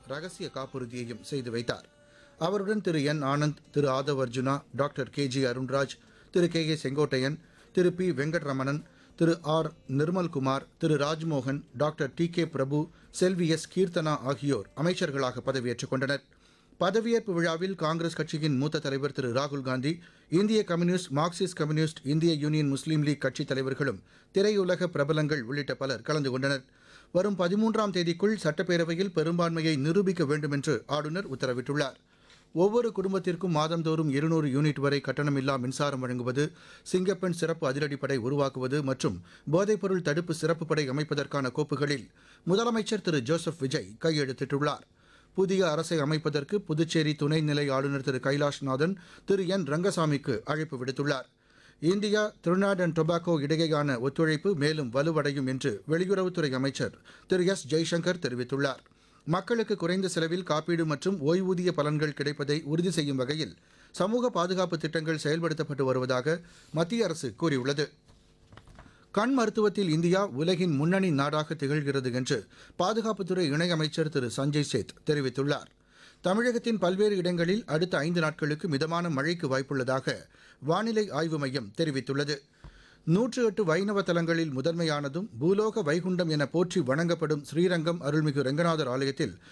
ரகசிய காப்புறுதியையும் செய்து வைத்தார் அவருடன் Thiru N Anand Thiru Aadhav Arjuna doctor K G Arunraj Thiru K A Sengottaiyan Thiru P Venkatramanan Thiru R Nirmalkumar Thiru Rajmohan doctor T K Prabhu Selvi S Keerthana ஆகியோர் அமைச்சர்களாக பதவியேற்றுக் கொண்டனர் பதவியேற்பு விழாவில் காங்கிரஸ் கட்சியின் மூத்த தலைவர் திரு ராகுல் காந்தி இந்திய கம்யூனிஸ்ட் மார்க்சிஸ்ட் கம்யூனிஸ்ட் இந்திய யூனியன் முஸ்லீம் லீக் கட்சித் தலைவர்களும் திரையுலக பிரபலங்கள் உள்ளிட்ட பலர் கலந்து கொண்டனர் வரும் பதிமூன்றாம் தேதிக்குள் சட்டப்பேரவையில் பெரும்பான்மையை நிரூபிக்க வேண்டும் என்று ஆளுநர் உத்தரவிட்டுள்ளார் ஒவ்வொரு குடும்பத்திற்கும் மாதந்தோறும் இருநூறு யூனிட் வரை கட்டணமில்லா மின்சாரம் வழங்குவது சிங்கப்பெண் சிறப்பு அதிரடிப்படை உருவாக்குவது மற்றும் போதைப்பொருள் தடுப்பு சிறப்பு படை அமைப்பதற்கான கோப்புகளில் முதலமைச்சர் திரு ஜோசப் விஜய் கையெழுத்திட்டுள்ளார் புதிய அரசை அமைப்பதற்கு புதுச்சேரி துணைநிலை ஆளுநர் திரு கைலாஷ்நாதன் திரு என் ரங்கசாமிக்கு அழைப்பு விடுத்துள்ளார் இந்தியா திருநாட் அண்ட் டொபாக்கோ இடையேயான ஒத்துழைப்பு மேலும் வலுவடையும் என்று வெளியுறவுத்துறை அமைச்சர் திரு எஸ் ஜெய்சங்கர் தெரிவித்துள்ளார் மக்களுக்கு குறைந்த செலவில் காப்பீடு மற்றும் ஓய்வூதிய பலன்கள் கிடைப்பதை உறுதி செய்யும் வகையில் சமூக பாதுகாப்பு திட்டங்கள் செயல்படுத்தப்பட்டு வருவதாக மத்திய அரசு கூறியுள்ளது கண் மருத்துவத்தில் இந்தியா உலகின் முன்னணி நாடாக திகழ்கிறது என்று பாதுகாப்புத்துறை இணையமைச்சர் திரு சஞ்சய் சேத் தெரிவித்துள்ளார் தமிழகத்தின் பல்வேறு இடங்களில் அடுத்த ஐந்து நாட்களுக்கு மிதமான மழைக்கு வாய்ப்புள்ளதாக வானிலை ஆய்வு மையம் தெரிவித்துள்ளது நூற்று எட்டு வைணவ தலங்களில் முதன்மையானதும் பூலோக வைகுண்டம் என போற்றி வணங்கப்படும் ஸ்ரீரங்கம் அருள்மிகு ரெங்கநாதர் ஆலயத்தில்